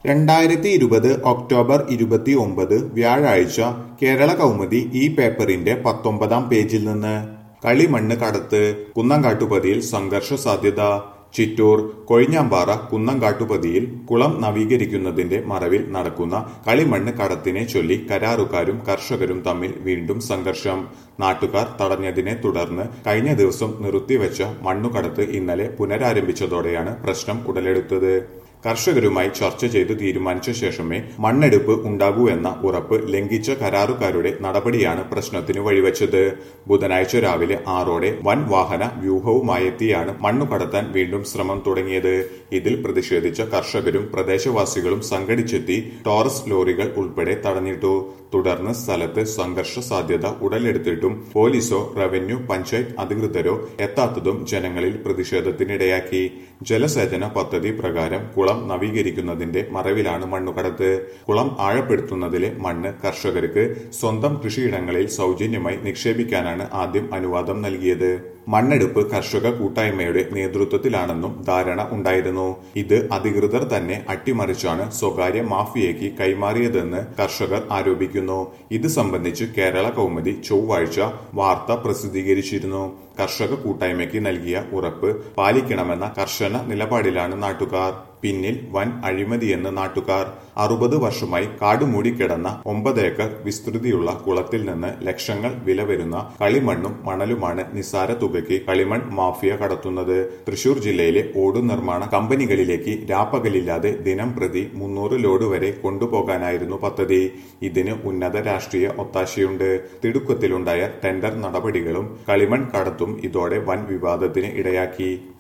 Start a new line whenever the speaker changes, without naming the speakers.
രണ്ടായിരത്തി ഇരുപത് ഒക്ടോബർ ഇരുപത്തി ഒമ്പത് വ്യാഴാഴ്ച കേരള കൗമുദി ഈ പേപ്പറിന്റെ പത്തൊമ്പതാം പേജിൽ നിന്ന് കളിമണ്ണ് കടത്ത് കുന്നംകാട്ടുപതിയിൽ സംഘർഷ സാധ്യത ചിറ്റൂർ കൊഴിഞ്ഞാമ്പാറ കുന്നംകാട്ടുപതിയിൽ കുളം നവീകരിക്കുന്നതിന്റെ മറവിൽ നടക്കുന്ന കളിമണ്ണ് കടത്തിനെ ചൊല്ലി കരാറുകാരും കർഷകരും തമ്മിൽ വീണ്ടും സംഘർഷം നാട്ടുകാർ തടഞ്ഞതിനെ തുടർന്ന് കഴിഞ്ഞ ദിവസം നിർത്തിവെച്ച മണ്ണുകടത്ത് ഇന്നലെ പുനരാരംഭിച്ചതോടെയാണ് പ്രശ്നം ഉടലെടുത്തത് കർഷകരുമായി ചർച്ച ചെയ്ത് തീരുമാനിച്ച ശേഷമേ മണ്ണെടുപ്പ് ഉണ്ടാകൂ എന്ന ഉറപ്പ് ലംഘിച്ച കരാറുകാരുടെ നടപടിയാണ് പ്രശ്നത്തിന് വഴിവെച്ചത് ബുധനാഴ്ച രാവിലെ ആറോടെ വൻ വാഹന വ്യൂഹവുമായെത്തിയാണ് മണ്ണു കടത്താൻ വീണ്ടും ശ്രമം തുടങ്ങിയത് ഇതിൽ പ്രതിഷേധിച്ച കർഷകരും പ്രദേശവാസികളും സംഘടിച്ചെത്തി ടോറസ് ലോറികൾ ഉൾപ്പെടെ തടഞ്ഞിട്ടു തുടർന്ന് സ്ഥലത്ത് സംഘർഷ സാധ്യത ഉടലെടുത്തിട്ടും പോലീസോ റവന്യൂ പഞ്ചായത്ത് അധികൃതരോ എത്താത്തതും ജനങ്ങളിൽ പ്രതിഷേധത്തിനിടയാക്കി ജലസേചന പദ്ധതി പ്രകാരം കുളം നവീകരിക്കുന്നതിന്റെ മറവിലാണ് മണ്ണുകടത്ത് കുളം ആഴപ്പെടുത്തുന്നതിലെ മണ്ണ് കർഷകർക്ക് സ്വന്തം കൃഷിയിടങ്ങളിൽ സൗജന്യമായി നിക്ഷേപിക്കാനാണ് ആദ്യം അനുവാദം നൽകിയത് മണ്ണെടുപ്പ് കർഷക കൂട്ടായ്മയുടെ നേതൃത്വത്തിലാണെന്നും ധാരണ ഉണ്ടായിരുന്നു ഇത് അധികൃതർ തന്നെ അട്ടിമറിച്ചാണ് സ്വകാര്യ മാഫിയയ്ക്ക് കൈമാറിയതെന്ന് കർഷകർ ആരോപിക്കുന്നു ഇത് സംബന്ധിച്ച് കേരള കൗമുദി ചൊവ്വാഴ്ച വാർത്ത പ്രസിദ്ധീകരിച്ചിരുന്നു കർഷക കൂട്ടായ്മയ്ക്ക് നൽകിയ ഉറപ്പ് പാലിക്കണമെന്ന കർശന നിലപാടിലാണ് നാട്ടുകാർ പിന്നിൽ വൻ അഴിമതിയെന്ന് നാട്ടുകാർ അറുപത് വർഷമായി കാടുമൂടിക്കിടന്ന ഒമ്പത് ഏക്കർ വിസ്തൃതിയുള്ള കുളത്തിൽ നിന്ന് ലക്ഷങ്ങൾ വില വരുന്ന കളിമണ്ണും മണലുമാണ് നിസാര തുകയ്ക്ക് കളിമൺ മാഫിയ കടത്തുന്നത് തൃശൂർ ജില്ലയിലെ ഓടു നിർമ്മാണ കമ്പനികളിലേക്ക് രാപ്പകലില്ലാതെ ദിനം പ്രതി മുന്നൂറ് ലോഡ് വരെ കൊണ്ടുപോകാനായിരുന്നു പദ്ധതി ഇതിന് ഉന്നത രാഷ്ട്രീയ ഒത്താശയുണ്ട് തിടുക്കത്തിലുണ്ടായ ടെൻഡർ നടപടികളും കളിമൺ കടത്തും ഇതോടെ വൻ വിവാദത്തിന് ഇടയാക്കി